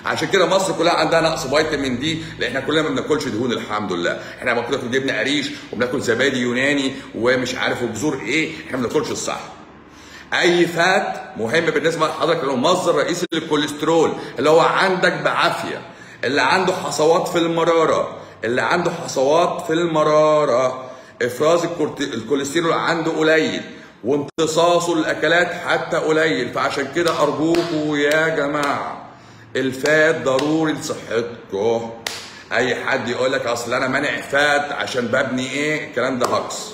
عشان كده مصر كلها عندها نقص فيتامين دي لان احنا كلنا ما بناكلش دهون الحمد لله احنا بناكل جبنه قريش وبناكل زبادي يوناني ومش عارف وبذور ايه احنا ما بناكلش الصح اي فات مهم بالنسبه لحضرتك لانه مصدر رئيسي للكوليسترول اللي هو عندك بعافيه اللي عنده حصوات في المراره اللي عنده حصوات في المراره افراز الكورت- الكوليسترول عنده قليل وامتصاصه للاكلات حتى قليل فعشان كده ارجوكوا يا جماعه الفات ضروري لصحتكم اي حد يقول لك اصل انا مانع فات عشان ببني ايه الكلام ده هجص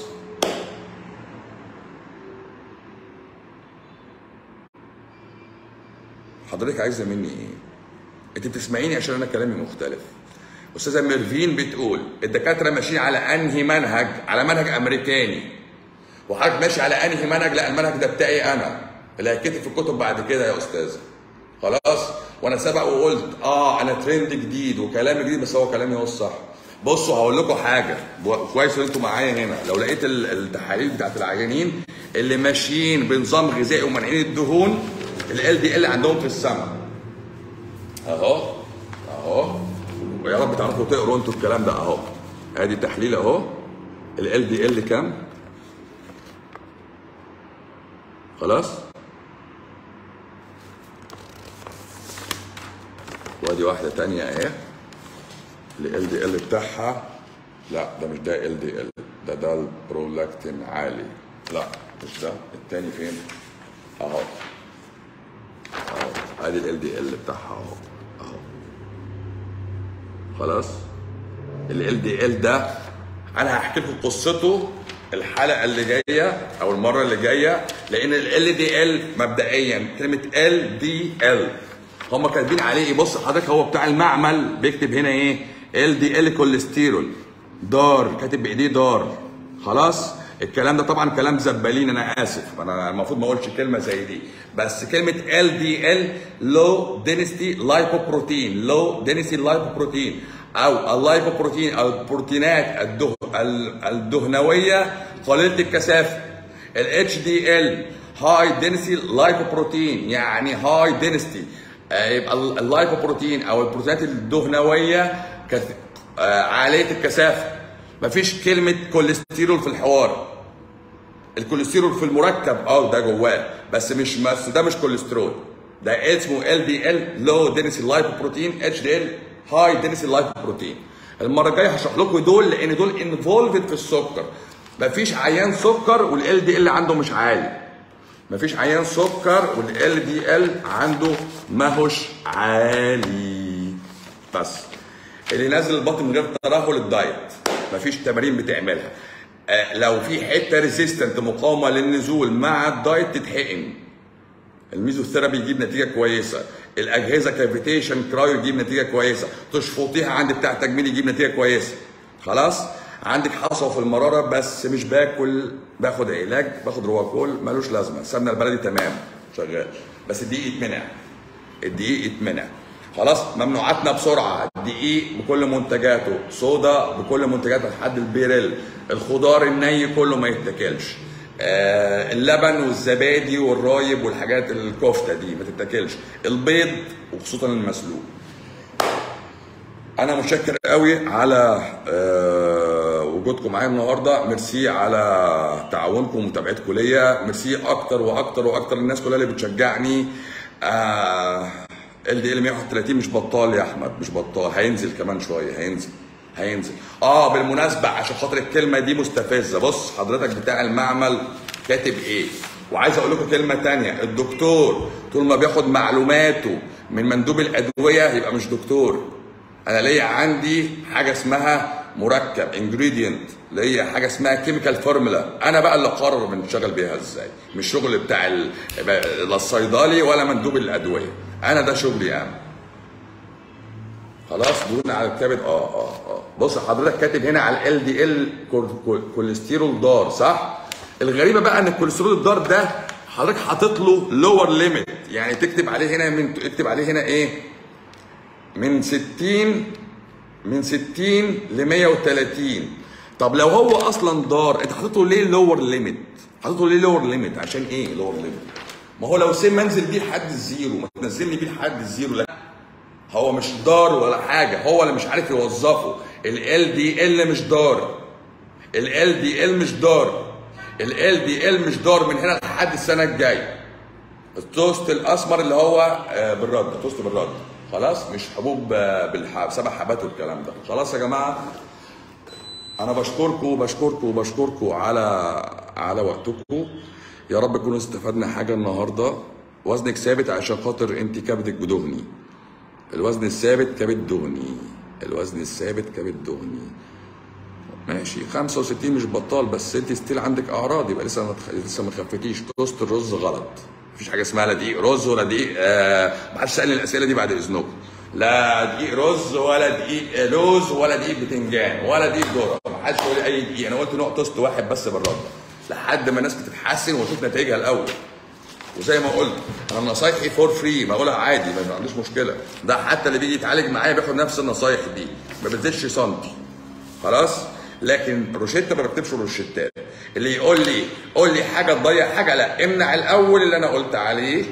حضرتك عايزه مني ايه انت بتسمعيني عشان انا كلامي مختلف استاذه ميرفين بتقول الدكاتره ماشيين على انهي منهج على منهج امريكاني وحضرتك ماشي على انهي منهج لا المنهج ده بتاعي انا اللي هيتكتب في الكتب بعد كده يا استاذه خلاص وانا سبق وقلت اه انا ترند جديد وكلامي جديد بس هو كلامي هو الصح بصوا هقول لكم حاجه بو- كويس ان انتوا معايا هنا لو لقيت ال- التحاليل بتاعت العيانين اللي ماشيين بنظام غذائي ومانعين الدهون ال دي ال عندهم في السماء اهو اهو ويا رب تعرفوا تقروا انتوا الكلام ده اهو ادي تحليل اهو ال دي ال كام خلاص وادي واحده تانية اهي ال دي ال بتاعها لا ده مش ده ال دي ال ده ده البرولاكتين عالي لا مش ده التاني فين اهو اهو ادي ال دي ال بتاعها اهو اهو خلاص ال دي ال ده انا هحكي لكم قصته الحلقه اللي جايه او المره اللي جايه لان ال دي ال مبدئيا كلمه ال دي ال هم كاتبين عليه ايه بص حضرتك هو بتاع المعمل بيكتب هنا ايه ال دي ال كوليسترول دار كاتب بايديه دار خلاص الكلام ده طبعا كلام زبالين انا اسف انا المفروض ما اقولش كلمه زي دي بس كلمه ال دي ال لو دينستي لايبوبروتين لو دينستي لايبوبروتين او اللايبوبروتين او البروتينات الده... ال- الدهنويه قليله الكثافه الاتش دي ال هاي دينستي لايبوبروتين يعني هاي دينستي يبقى ال- اللايبوبروتين او البروتينات الدهنويه كث... آه، عاليه الكثافه مفيش كلمه كوليسترول في الحوار الكوليسترول في المركب اه ده جواه بس مش بس ده مش كوليسترول ده اسمه ال دي ال لو دينسي لايبوبروتين اتش دي ال هاي دينسي لايبوبروتين المره الجايه هشرح لكم دول لان دول انفولفد في السكر مفيش عيان سكر والال دي ال عنده مش عالي مفيش عيان سكر والال دي ال عنده ماهوش عالي بس اللي نازل البطن من غير ترهل الدايت مفيش تمارين بتعملها آه، لو في حته ريزيستنت مقاومه للنزول مع الدايت تتحقن الميزوثيرابي يجيب نتيجه كويسه الاجهزه كافيتيشن كرايو يجيب نتيجه كويسه تشفطيها عند بتاع تجميل يجيب نتيجه كويسه خلاص عندك حصوه في المراره بس مش باكل باخد علاج باخد رواكول ملوش لازمه سمنه البلدي تمام شغال بس الدقيق يتمنع الدقيق يتمنع خلاص ممنوعاتنا بسرعه الدقيق بكل منتجاته صودا بكل منتجاته لحد البيريل الخضار الني كله ما يتاكلش آه اللبن والزبادي والرايب والحاجات الكفته دي ما تتاكلش البيض وخصوصا المسلوق انا متشكر قوي على آه، وجودكم معايا النهارده ميرسي على تعاونكم ومتابعتكم ليا ميرسي اكتر واكتر واكتر الناس كلها اللي بتشجعني ال دي ال 131 مش بطال يا احمد مش بطال هينزل كمان شويه هينزل هينزل اه بالمناسبه عشان خاطر الكلمه دي مستفزه بص حضرتك بتاع المعمل كاتب ايه وعايز اقول لكم كلمه تانية الدكتور طول ما بياخد معلوماته من مندوب الادويه يبقى مش دكتور انا ليا عندي حاجه اسمها مركب انجريدينت ليا حاجه اسمها كيميكال فورمولا انا بقى اللي اقرر بنشتغل بيها ازاي مش شغل بتاع ال- لا الصيدلي ولا مندوب الادويه انا ده شغلي انا خلاص دهون على الكبد اه اه اه بص حضرتك كاتب هنا على ال دي ال كوليسترول دار صح الغريبه بقى ان الكوليسترول الدار ده حضرتك حاطط له لور ليميت يعني تكتب عليه هنا من اكتب عليه هنا ايه من 60 من 60 ل 130 طب لو هو اصلا دار انت حاطط له ليه لور ليميت حاطط له ليه لور ليميت عشان ايه لور ليميت ما هو لو سيم منزل بيه لحد الزيرو ما تنزلني بيه لحد الزيرو لا هو مش ضار ولا حاجه هو اللي مش عارف يوظفه ال دي ال مش ضار ال دي ال مش ضار ال دي ال مش ضار من هنا لحد السنه الجايه التوست الاسمر اللي هو آه، بالرد توست بالرد خلاص مش حبوب آه، بالحب سبع حبات والكلام ده خلاص يا جماعه انا بشكركم بشكركم بشكركم على على وقتكم يا رب تكونوا استفدنا حاجه النهارده وزنك ثابت عشان خاطر انت كبدك بدهني الوزن الثابت كبد دهني الوزن الثابت كبد دهني ماشي 65 مش بطال بس انت ستيل عندك اعراض يبقى لسه ما تخ... لسه ما خفتيش توست الرز غلط مفيش حاجه اسمها لا دقيق رز ولا دقيق آه ما حدش سالني الاسئله دي بعد اذنكم لا دقيق رز ولا دقيق لوز ولا دقيق بتنجان ولا دقيق ذره ما حدش يقول لي اي دقيق انا قلت نوع توست واحد بس بالرد لحد ما الناس بتتحسن واشوف نتائجها الاول وزي ما قلت انا نصايحي فور فري بقولها عادي ما عنديش مشكله ده حتى اللي بيجي يتعالج معايا بياخد نفس النصايح دي ما بتزيدش سنتي خلاص لكن روشته ما بكتبش روشتات اللي يقول لي قول لي حاجه تضيع حاجه لا امنع الاول اللي انا قلت عليه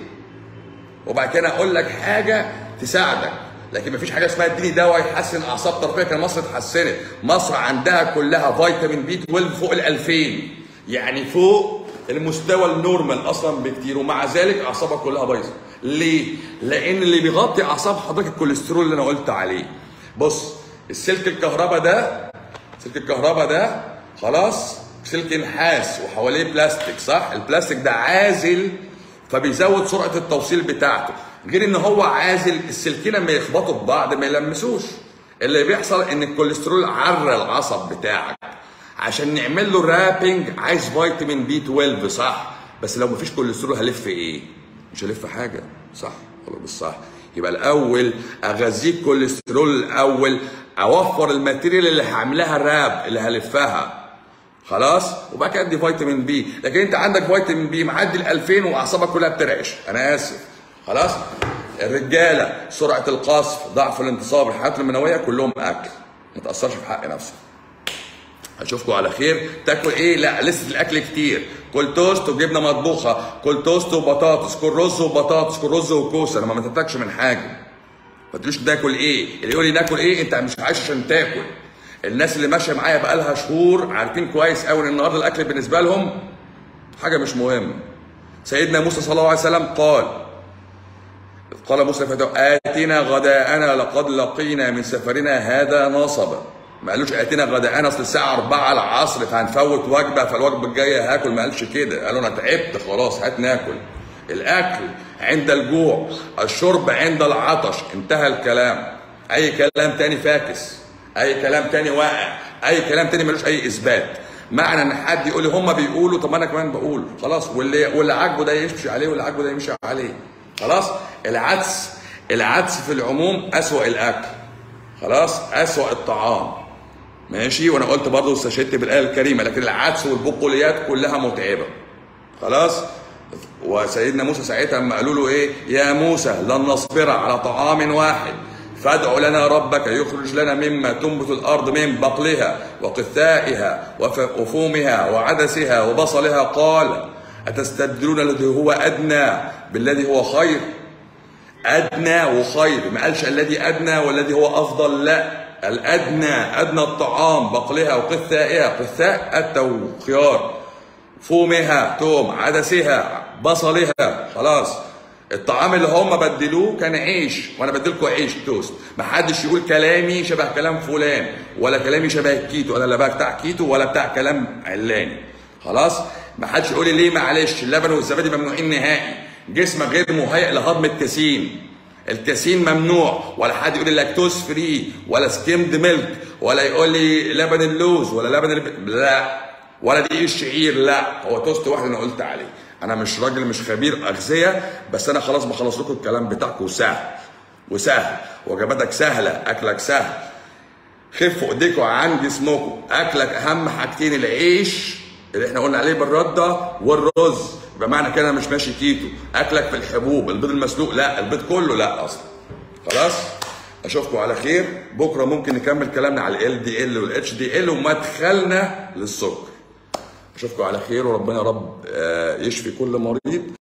وبعد كده اقول لك حاجه تساعدك لكن مفيش حاجه اسمها اديني دواء يحسن اعصاب طرفيه كان مصر اتحسنت مصر عندها كلها فيتامين بي 12 فوق ال 2000 يعني فوق المستوى النورمال اصلا بكتير ومع ذلك اعصابها كلها بايظه ليه لان اللي بيغطي اعصاب حضرتك الكوليسترول اللي انا قلت عليه بص السلك الكهرباء ده سلك الكهرباء ده خلاص سلك نحاس وحواليه بلاستيك صح البلاستيك ده عازل فبيزود سرعه التوصيل بتاعته غير ان هو عازل السلكين لما يخبطوا ببعض ما يلمسوش اللي بيحصل ان الكوليسترول عرى العصب بتاعك عشان نعمل له رابنج عايز فيتامين بي 12 صح بس لو مفيش كوليسترول هلف ايه مش هلف حاجه صح ولا بالصح يبقى الاول اغذيك كوليسترول الاول اوفر الماتيريال اللي هعملها راب اللي هلفها خلاص وبعد كده ادي فيتامين بي لكن انت عندك فيتامين بي معدي ال 2000 واعصابك كلها بترعش انا اسف خلاص الرجاله سرعه القصف ضعف الانتصاب الحياه المنويه كلهم اكل ما تاثرش في حق نفسك اشوفكم على خير تاكل ايه لا لسه الاكل كتير كل توست وجبنه مطبوخه كل توست وبطاطس كل رز وبطاطس كل رز وكوسه انا ما تتكش من حاجه ما تقوليش تاكل ايه اللي يقول لي ناكل ايه انت مش عايش عشان تاكل الناس اللي ماشيه معايا بقالها شهور عارفين كويس قوي ان النهارده الاكل بالنسبه لهم حاجه مش مهمه سيدنا موسى صلى الله عليه وسلم قال قال موسى فتاه آتنا غداءنا لقد لقينا من سفرنا هذا نصبا ما قالوش اتينا غداءنا اصل الساعه 4 العصر فهنفوت وجبه فالوجبه الجايه هاكل ما قالش كده قالوا انا تعبت خلاص هات ناكل الاكل عند الجوع الشرب عند العطش انتهى الكلام اي كلام تاني فاكس اي كلام تاني واقع اي كلام تاني ملوش اي اثبات معنى ان حد يقول لي هم بيقولوا طب انا كمان بقول خلاص واللي واللي عاجبه ده يمشي عليه واللي عاجبه ده يمشي عليه خلاص العدس العدس في العموم اسوأ الاكل خلاص اسوأ الطعام ماشي وانا قلت برضه استشهدت بالايه الكريمه لكن العدس والبقوليات كلها متعبه خلاص وسيدنا موسى ساعتها لما قالوا له ايه يا موسى لن نصبر على طعام واحد فادع لنا ربك يخرج لنا مما تنبت الارض من بقلها وقثائها وف- وفومها وعدسها وبصلها قال اتستبدلون الذي هو ادنى بالذي هو خير ادنى وخير ما قالش الذي ادنى والذي هو افضل لا الادنى ادنى الطعام بقلها وقثائها قثاء التو خيار فومها توم عدسها بصلها خلاص الطعام اللي هم بدلوه كان عيش وانا بدلكوا عيش توست ما حدش يقول كلامي شبه كلام فلان ولا كلامي شبه الكيتو انا لا بقى بتاع كيتو ولا بتاع كلام علاني خلاص ما حدش يقول لي ليه معلش اللبن والزبادي ممنوعين نهائي جسمك غير مهيئ لهضم الكاسين الكاسين ممنوع ولا حد يقول لي لاكتوز فري ولا سكيمد ميلك ولا يقول لي لبن اللوز ولا لبن الب... لا ولا دقيق الشعير لا هو توست واحد انا قلت عليه انا مش راجل مش خبير اغذيه بس انا خلاص بخلص لكم الكلام بتاعكم سهل وسهل وجباتك سهله اكلك سهل خفوا ايديكم عن جسمكم اكلك اهم حاجتين العيش اللي احنا قلنا عليه بالرده والرز بمعنى كده أنا مش ماشي كيتو اكلك في الحبوب البيض المسلوق لا البيض كله لا اصلا خلاص اشوفكم على خير بكره ممكن نكمل كلامنا على ال دي ال والاتش دي ال ومدخلنا للسكر اشوفكم على خير وربنا يا رب آه، يشفي كل مريض